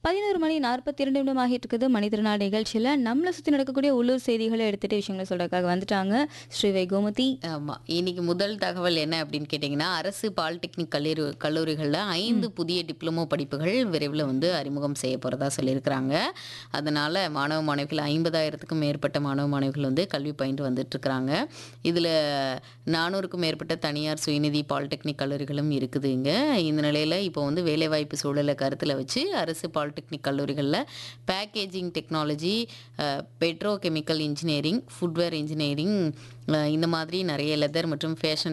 பதினோரு மணி நாற்பத்தி இரண்டு நிமிடம் ஆகிட்டு இருக்குது மனிதநாள் நிகழ்ச்சியில் நம்மளை சுற்றி நடக்கக்கூடிய உள்ளூர் செய்திகளை எடுத்துகிட்டு விஷயங்களை சொல்கிறதுக்காக வந்துட்டாங்க ஸ்ரீவை கோமதி ஆமாம் இன்னைக்கு முதல் தகவல் என்ன அப்படின்னு கேட்டிங்கன்னா அரசு பாலிடெக்னிக் கல்லூரி கல்லூரிகளில் ஐந்து புதிய டிப்ளமோ படிப்புகள் விரைவில் வந்து அறிமுகம் செய்ய போகிறதா சொல்லியிருக்கிறாங்க அதனால் மாணவ மாணவிகள் ஐம்பதாயிரத்துக்கும் மேற்பட்ட மாணவ மாணவிகள் வந்து கல்வி பயின்று வந்துட்டுருக்குறாங்க இதில் நானூறுக்கும் மேற்பட்ட தனியார் சுயநிதி பாலிடெக்னிக் கல்லூரிகளும் இருக்குது இங்கே இந்த நிலையில் இப்போ வந்து வேலைவாய்ப்பு சூழலை கருத்தில் வச்சு அரசு பாலிடெக்னிக் கல்லூரிகளில் packaging technology petrochemical engineering footwear engineering இந்த மாதிரி நிறைய லெதர் மற்றும் ஃபேஷன்